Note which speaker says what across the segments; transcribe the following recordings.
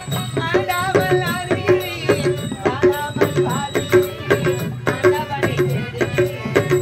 Speaker 1: ஆடாமல் ஆடுகிறேன் ஆடாமல் பாடுகிறேன் ஆண்டவனை தேடுகிறேன்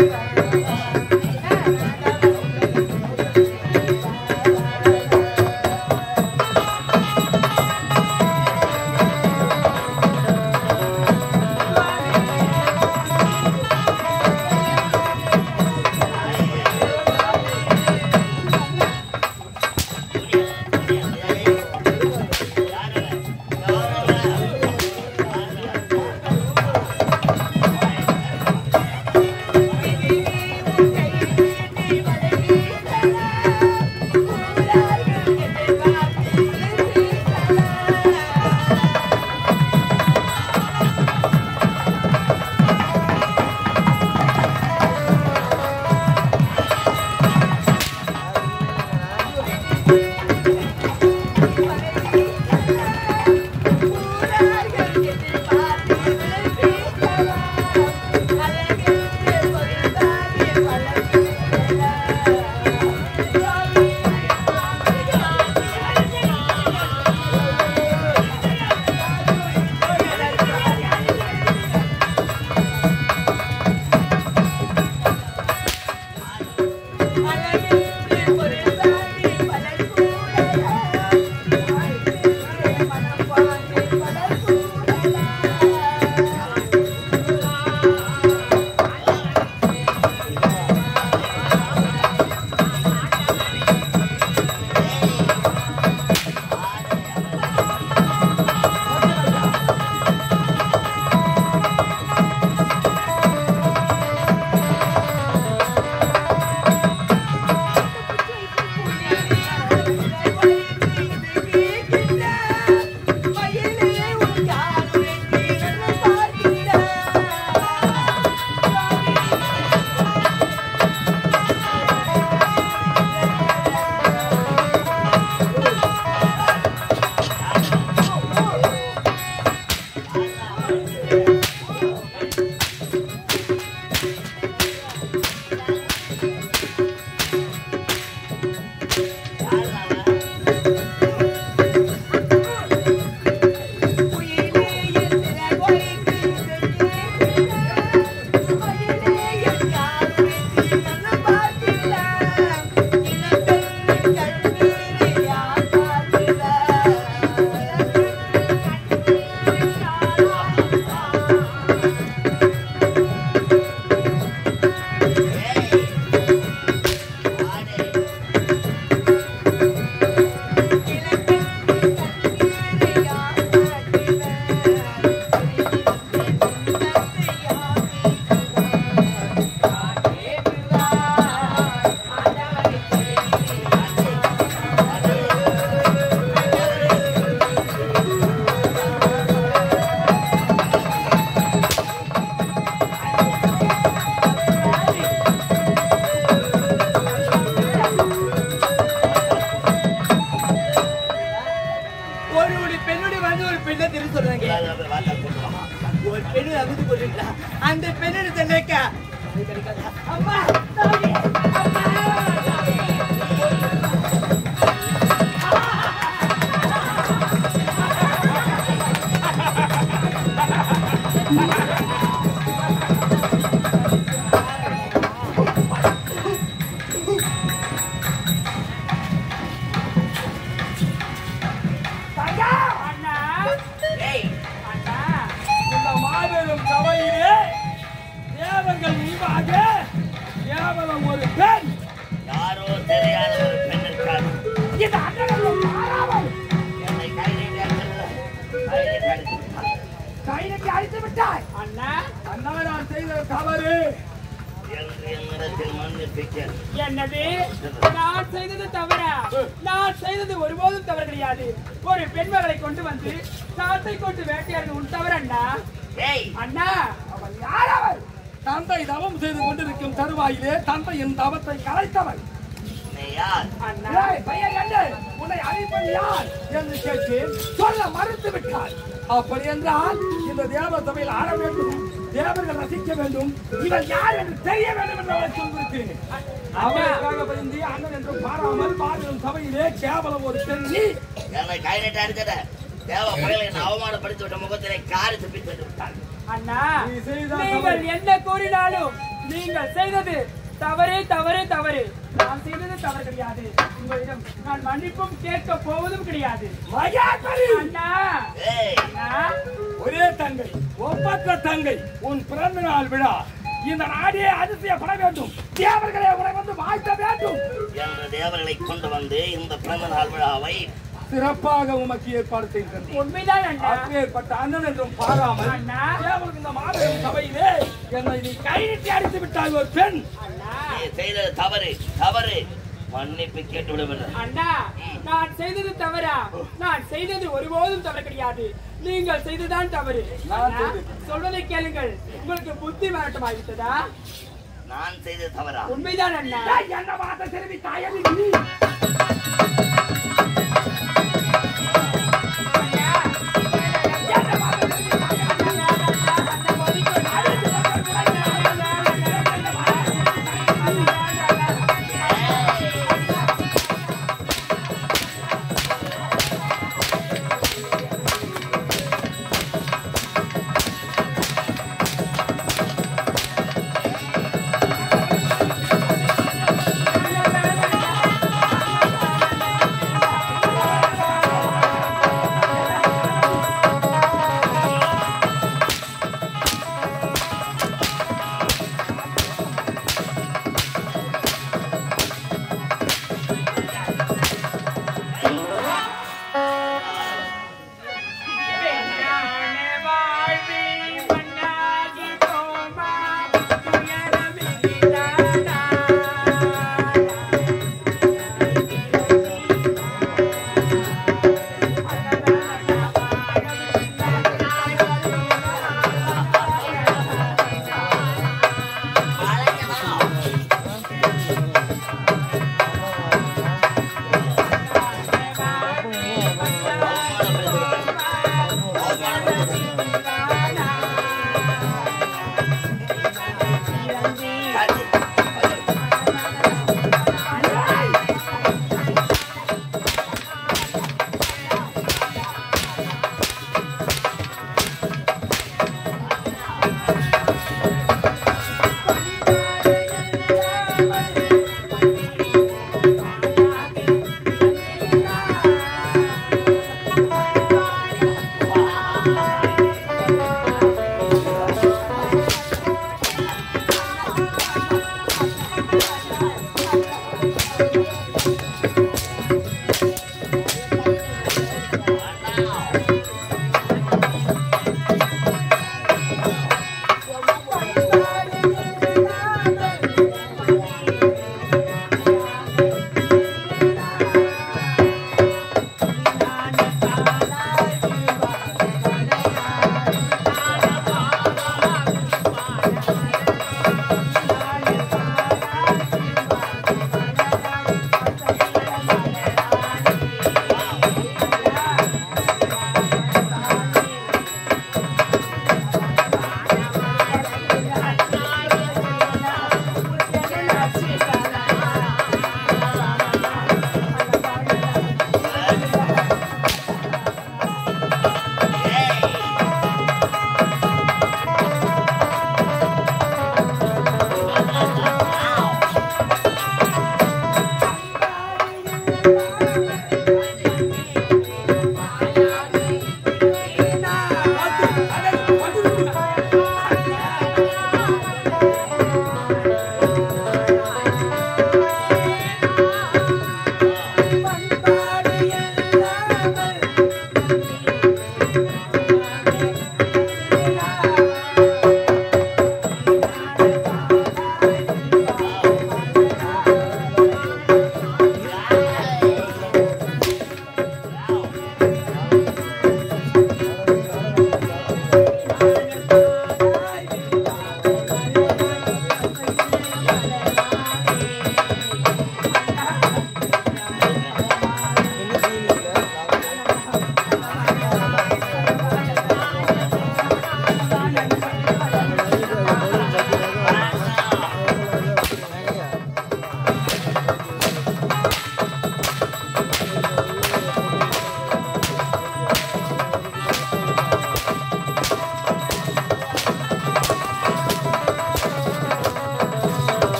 Speaker 1: ஒரு ஒரு பெண்ணுடைய வந்து ஒரு பெண்ணை திரு சொல்றாங்க ஒரு பெண்ணு அகுதி போட்டுட்டா அந்த பெண்ணோட சொன்னாக்க அம்மா தாயே, அம்மா, தாயே.
Speaker 2: இந்த மாபெரும் சபையிலே தேவர்கள் முன்பாக கேவலம் ஒரு பெண்
Speaker 3: யாரோ தெரியாத ஒரு பெண் இருக்கார்
Speaker 2: இந்த அண்ணனும் மாறாமல்
Speaker 3: என்னை கை நீட்டி அடித்ததில்லை. கை நீட்டி அடித்து விட்டார்.
Speaker 2: கைநட்டி அழித்து விட்டாய் அண்ணா அண்ணா நான் செய்த தவறு
Speaker 3: என்று என்னிடத்தில் மன்னிப்பிக்க
Speaker 2: என்னது நான் செய்தது தவறா நான் செய்தது ஒருபோதும் தவறு கிடையாது ஒரு பெண்மகளை கொண்டு வந்து காட்டை கொண்டு வேட்டையாடுது உன் தவறு அண்ணா
Speaker 3: ஏய்
Speaker 2: அண்ணா அவள் யார் அவள் தந்தை தவம் செய்து கொண்டிருக்கும் தருவாயிலே தந்தையின் தவத்தை கலைத்தவள்
Speaker 3: நீ யார்
Speaker 2: அண்ணா பையன் கண்டு உன்னை அழைப்பது யார் என்று கேட்டு சொல்ல மறுத்து விட்டார் அப்படி என்றால் இந்த தேவ சபையில் ஆட வேண்டும் தேவர்கள் ரசிக்க வேண்டும் இவன் யார் என்று தெரிய வேண்டும் என்று அவளை சொல்லிருக்கிறேன் அவளுக்காக பயந்து அண்ணன் என்று பாராமல் பாடும் சபையிலே கேவலம் ஒரு பெண் நீ
Speaker 3: என்னை கை நீட்டி அடித்தத தேவ பயலை என்னை அவமானப்படுத்தி விட்ட முகத்திலே காரி துப்பி சென்று விட்டார்
Speaker 1: அண்ணா
Speaker 2: நீ செய்த
Speaker 1: நீங்கள்
Speaker 2: தவறு.
Speaker 1: என்ன கூறினாலும் நீங்கள் செய்தது தவறே தவறே தவறு நான் செய்தது தவறு கிடையாது உங்களிடம் நான் மன்னிப்பும் கேட்க போவதும் கிடையாது
Speaker 2: மகேஸ்வரி
Speaker 1: அண்ணா
Speaker 3: ஏய்
Speaker 1: அண்ணா
Speaker 2: ஒரே தங்கை ஒப்பற்ற தங்கை உன் பிறந்த நாள் விழா இந்த நாடே அதிசயப்பட வேண்டும் தேவர்களே உன்னை வந்து வாழ்த்த வேண்டும்
Speaker 3: என்ற தேவர்களை கொண்டு வந்து இந்த பிறந்த நாள் விழாவை
Speaker 2: சிறப்பாக உமக்கு ஏற்பாடு செய்கின்றேன்
Speaker 1: உண்மைதான் அண்ணா
Speaker 2: அப்பேற்பட்ட அண்ணன் என்றும் பாராமல்
Speaker 1: அண்ணா.
Speaker 2: தேவர்கள் இந்த மாபெரும் சபையிலே என்னை நீ கை நீட்டி அடித்து விட்டாய் ஒரு பெண்
Speaker 1: அண்ணா
Speaker 3: நீ செய்தது தவறு தவறு மன்னிப்பு கேட்டு விட வேண்டும்
Speaker 1: அண்ணா நான் செய்தது தவறா நான் செய்தது ஒருபோதும் தவறு கிடையாது நீங்கள் செய்ததுதான் தவறு
Speaker 2: நான்
Speaker 1: அண்ணா,
Speaker 2: செய்தது.
Speaker 1: சொல்வதை கேளுங்கள் உங்களுக்கு புத்தி மாற்றமாகிவிட்டதா
Speaker 3: நான் செய்தது தவறா
Speaker 1: உண்மைதான் அண்ணா
Speaker 2: ஏய், என்ன வார்த்தை திரும்பி தாயடி நீ
Speaker 1: அண்ணா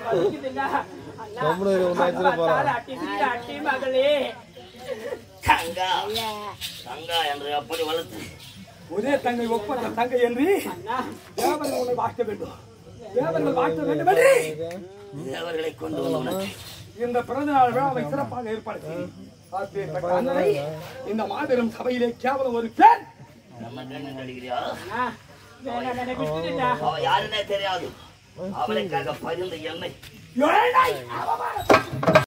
Speaker 1: வலிக்குதுண்ணா. அண்ணா,
Speaker 4: கம்முனு இரு, உன்னை அடிச்சிட போறான்.
Speaker 1: பார்த்தால் அட்டி சீர அட்டி மகளே
Speaker 3: தங்கா தங்கா என்று அப்படி வளர்த்து
Speaker 2: ஒரே தங்கை ஒப்பந்த தங்கை என்று
Speaker 1: அண்ணா
Speaker 2: தேவர்கள் உன்னை வாழ்த்த வேண்டும் தேவர்கள் வாழ்த்த வேண்டும் என்று
Speaker 3: தேவர்களை கொண்டு வந்து உனக்கு
Speaker 2: இந்த பிறந்த நாள் விழாவை சிறப்பாக ஏற்பாடு செய்து அப்பேற்பட்ட அண்ணனை இந்த மாபெரும் சபையிலே கேவலம் ஒரு பேர்
Speaker 3: நம்ம கண்ணு அடிக்கிறியா
Speaker 1: அண்ணா வேணாம் என்னை விட்டுடுண்ணா.
Speaker 3: அவ யாருன்னே தெரியாது அவளுக்காக பகிர்ந்த எண்ணெய்
Speaker 2: ஏழை அவமானம்